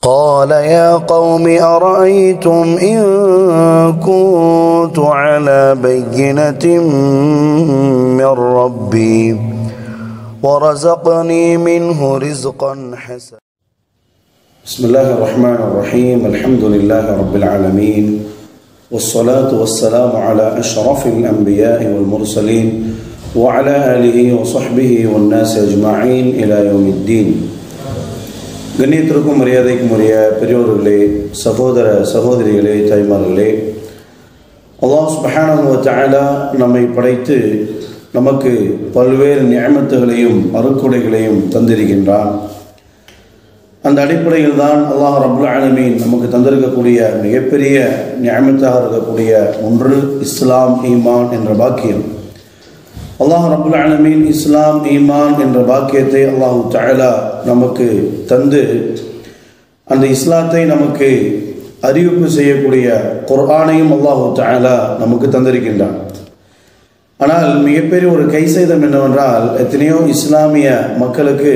قال يا قوم أرأيتم إن كنت على بينة من ربي ورزقني منه رزقا حسنا بسم الله الرحمن الرحيم الحمد لله رب العالمين والصلاة والسلام على أشرف الأنبياء والمرسلين وعلى آله وصحبه والناس أجمعين إلى يوم الدين கண்ணியத்திற்கும் மரியாதைக்கும் உரிய பெரியோர்களே சகோதர சகோதரிகளே தாய்மார்களே அல்லாஹ் சுப்ஹானஹு வ தஆலா நம்மை படைத்து நமக்கு பல்வேறு நியமத்துகளையும் அருக்குடைகளையும் தந்திருக்கின்றான் அந்த அடிப்படையில் தான் அல்லாஹ் ரபுல் ஆலமீன் நமக்கு தந்திருக்கக்கூடிய மிகப்பெரிய நியமத்தாக இருக்கக்கூடிய ஒன்று இஸ்லாம் ஈமான் என்ற பாக்கியம் அல்லாஹ் ரபுல் ஆலமீன் இஸ்லாம் ஈமான் என்ற பாக்கியத்தை அல்லாஹு தஆலா நமக்கு தந்து அந்த இஸ்லாத்தை நமக்கு அறிவிப்பு செய்யக்கூடிய குர்ஆனையும் அல்லாஹு தஆலா நமக்கு தந்திருக்கின்றான் ஆனால் மிகப்பெரிய ஒரு கைசேதம் என்னவென்றால் எத்தனையோ இஸ்லாமிய மக்களுக்கு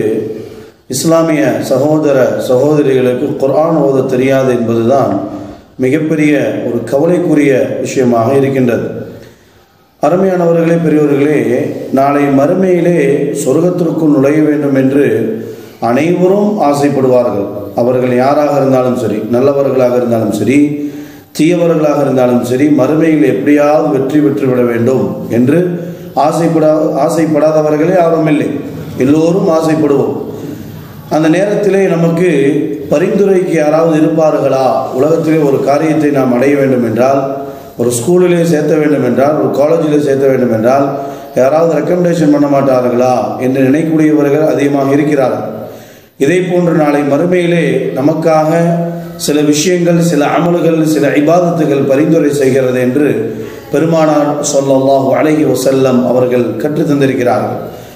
இஸ்லாமிய சகோதர சகோதரிகளுக்கு குர்ஆன் ஓத தெரியாது என்பதுதான் மிகப்பெரிய ஒரு கவலைக்குரிய விஷயமாக இருக்கின்றது அருமையானவர்களே பெரியவர்களே நாளை மறுமையிலே சொர்க்கத்திற்குள் நுழைய வேண்டும் என்று அனைவரும் ஆசைப்படுவார்கள் அவர்கள் யாராக இருந்தாலும் சரி நல்லவர்களாக இருந்தாலும் சரி தீயவர்களாக இருந்தாலும் சரி மறுமையில் எப்படியாவது வெற்றி பெற்றுவிட வேண்டும் என்று ஆசைப்படா ஆசைப்படாதவர்களே யாரும் இல்லை எல்லோரும் ஆசைப்படுவோம் அந்த நேரத்திலே நமக்கு பரிந்துரைக்கு யாராவது இருப்பார்களா உலகத்திலே ஒரு காரியத்தை நாம் அடைய வேண்டும் என்றால் ஒரு ஸ்கூலிலே சேர்த்த வேண்டும் என்றால் ஒரு காலேஜில் சேர்த்த வேண்டும் என்றால் யாராவது ரெக்கமெண்டேஷன் பண்ண மாட்டார்களா என்று நினைக்கக்கூடியவர்கள் அதிகமாக இருக்கிறார்கள் இதே போன்று நாளை மறுமையிலே நமக்காக சில விஷயங்கள் சில அமல்கள் சில இபாதத்துகள் பரிந்துரை செய்கிறது என்று பெருமானார் சொல்லல்லாஹு அழகி வசல்லம் அவர்கள் கற்று தந்திருக்கிறார்கள்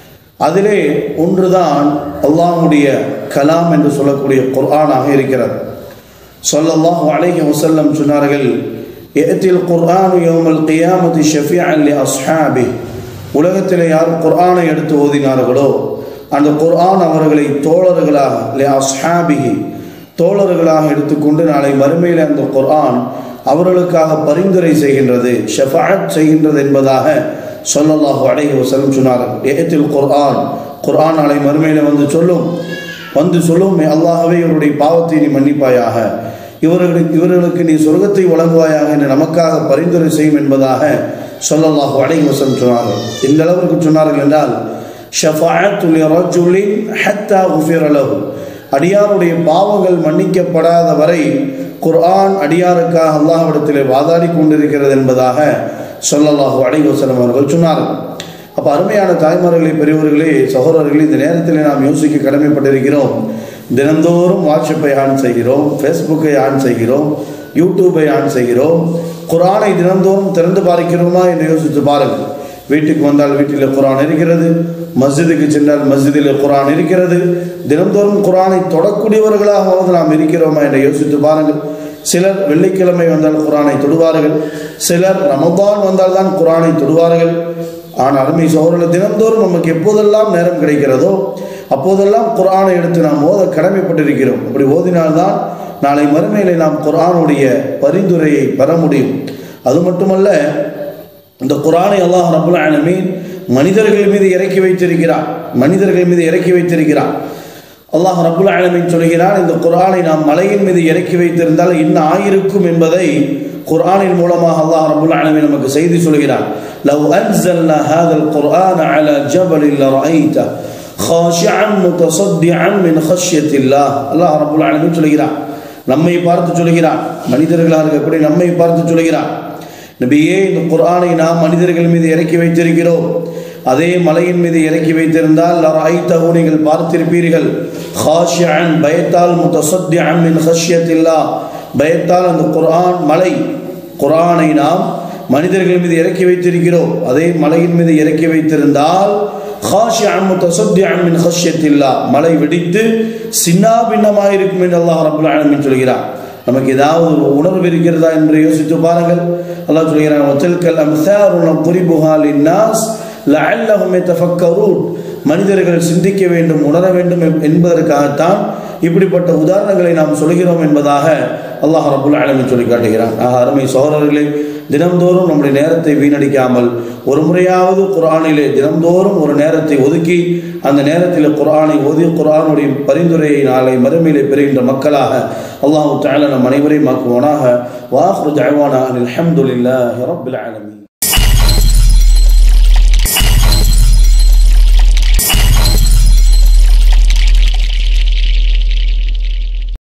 அதிலே ஒன்றுதான் அல்லாஹுடைய கலாம் என்று சொல்லக்கூடிய குர்ஆனாக இருக்கிறது சொல்லல்லாஹு அலைஹி வசல்லம் சொன்னார்கள் எத்தில் குர்ஆனு யோமல் கியாமதி ஷஃபியா அல்லி அஸ்ஹாபி உலகத்தில் யார் குர்ஆனை எடுத்து ஓதினார்களோ அந்த குர்ஆன் அவர்களை தோழர்களாக லே அஸ்ஹாபிஹி தோழர்களாக எடுத்துக்கொண்டு நாளை மறுமையில் அந்த குர்ஆன் அவர்களுக்காக பரிந்துரை செய்கின்றது ஷஃபாத் செய்கின்றது என்பதாக சொல்லல்லாஹு அலைஹி வசல்லம் சொன்னார்கள் ஏத்தில் குர்ஆன் குர்ஆன் நாளை மறுமையில் வந்து சொல்லும் வந்து சொல்லும் அல்லாஹவே இவருடைய பாவத்தை நீ மன்னிப்பாயாக இவர்களுக்கு இவர்களுக்கு நீ சொர்க்கத்தை வழங்குவாயாக என்று நமக்காக பரிந்துரை செய்யும் என்பதாக சொல்லல்லாஹு அலைஹி வசல்லம் சொன்னார்கள் இந்த அளவிற்கு சொன்னார்கள் என்றால் ஷஃபாத்துல் ரஜுலின் ஹத்தா குஃபிரலஹு அடியாருடைய பாவங்கள் மன்னிக்கப்படாத வரை குர்ஆன் அடியாருக்காக அல்லாஹ்விடத்திலே வாதாடி கொண்டிருக்கிறது என்பதாக சொல்லல்லாஹு அலைவசலம் அவர்கள் சொன்னார்கள் அப்போ அருமையான தாய்மார்களே பெரியவர்களே சகோதரர்களே இந்த நேரத்தில் நாம் யோசிக்க கடமைப்பட்டிருக்கிறோம் தினந்தோறும் வாட்ஸ்அப்பை ஆன் செய்கிறோம் ஃபேஸ்புக்கை ஆன் செய்கிறோம் யூடியூப்பை ஆன் செய்கிறோம் குரானை தினந்தோறும் திறந்து பார்க்கிறோமா என்று யோசித்து பாருங்கள் வீட்டுக்கு வந்தால் வீட்டில் குரான் இருக்கிறது மஸ்ஜிதுக்கு சென்றால் மஸ்ஜிதில் குரான் இருக்கிறது தினந்தோறும் குரானை தொடக்கூடியவர்களாக நாம் இருக்கிறோமா என்று யோசித்து பாருங்கள் சிலர் வெள்ளிக்கிழமை வந்தால் குரானை தொடுவார்கள் சிலர் ரமதான் வந்தால் தான் குரானை தொடுவார்கள் ஆனால் அருமை சோழர்கள் தினந்தோறும் நமக்கு எப்போதெல்லாம் நேரம் கிடைக்கிறதோ அப்போதெல்லாம் குரானை எடுத்து நாம் ஓத கடமைப்பட்டிருக்கிறோம் அப்படி ஓதினால்தான் நாளை மறுமையிலே நாம் குரானுடைய பரிந்துரையை பெற முடியும் அது மட்டுமல்ல இந்த குரானை அல்லாஹ் ரபுல் ஆலமீன் மனிதர்கள் மீது இறக்கி வைத்திருக்கிறார் மனிதர்கள் மீது இறக்கி வைத்திருக்கிறார் அல்லாஹ் ரபுல் ஆலமின் சொல்கிறான் இந்த குரானை நாம் மலையின் மீது இறக்கி வைத்திருந்தால் என்ன ஆயிருக்கும் என்பதை குர்ஆனின் மூலமாக அல்லாஹ் ரபுல் ஆலமின் நமக்கு செய்தி சொல்கிறான் لو أنزلنا هذا القرآن على جبل لرأيته خاشعا متصدعا من خشية الله அல்லாஹ் ரபுல் ஆலமின் சொல்கிறான் நம்மை பார்த்து சொல்கிறான் மனிதர்களாக இருக்கக்கூடிய நம்மை பார்த்து சொல்கிறான் நபியே இந்த குர்ஆனை நாம் மனிதர்கள் மீது இறக்கி வைத்திருக்கிறோம் அதே மலையின் மீது இறக்கி வைத்திருந்தால் லராய்த்தஹு நீங்கள் பார்த்திருப்பீர்கள் ஹாஷியன் பயத்தால் முத்தசத்தியன் மின் ஹஷ்யத்தில்லா பயத்தால் அந்த குர்ஆன் மலை குர்ஆனை நாம் மனிதர்கள் மீது இறக்கி வைத்திருக்கிறோம் அதே மலையின் மீது இறக்கி வைத்திருந்தால் ஹாஷியன் முத்தசத்தியன் மின் ஹஷ்யத்தில்லா மலை வெடித்து சின்னா பின்னமாக இருக்கும் என்று அல்லாஹ் ரபுல் ஆலமின் சொல்கிறார் நமக்கு ஏதாவது ஒரு உணர்வு இருக்கிறதா என்று யோசித்து பாருங்கள் அல்லாஹ் சொல்கிறான் வத்தல்கல் அம்சாருன புரிபுகால் இன்னாஸ் லஅல்லஹும் யதஃபக்கரூன் மனிதர்கள் சிந்திக்க வேண்டும் உணர வேண்டும் என்பதற்காகத்தான் இப்படிப்பட்ட உதாரணங்களை நாம் சொல்கிறோம் என்பதாக அல்லாஹ் ரபுல் ஆலமின் சொல்லி காட்டுகிறான் ஆக அருமை சகோதரர்களே தினம்தோறும் நம்முடைய நேரத்தை வீணடிக்காமல் ஒரு முறையாவது குர்ஆனிலே தினம்தோறும் ஒரு நேரத்தை ஒதுக்கி அந்த நேரத்தில் குர்ஆனை ஓதி குர்ஆனுடைய பரிந்துரையை நாளை மறுமையிலே பெறுகின்ற மக்களாக அல்லாஹு தஆலா நம் அனைவரையும் ஆக்குவானாக வாஹ்ரு தஅவானா அனில் ஹம்துலில்லாஹி ரப்பில் ஆலமீன்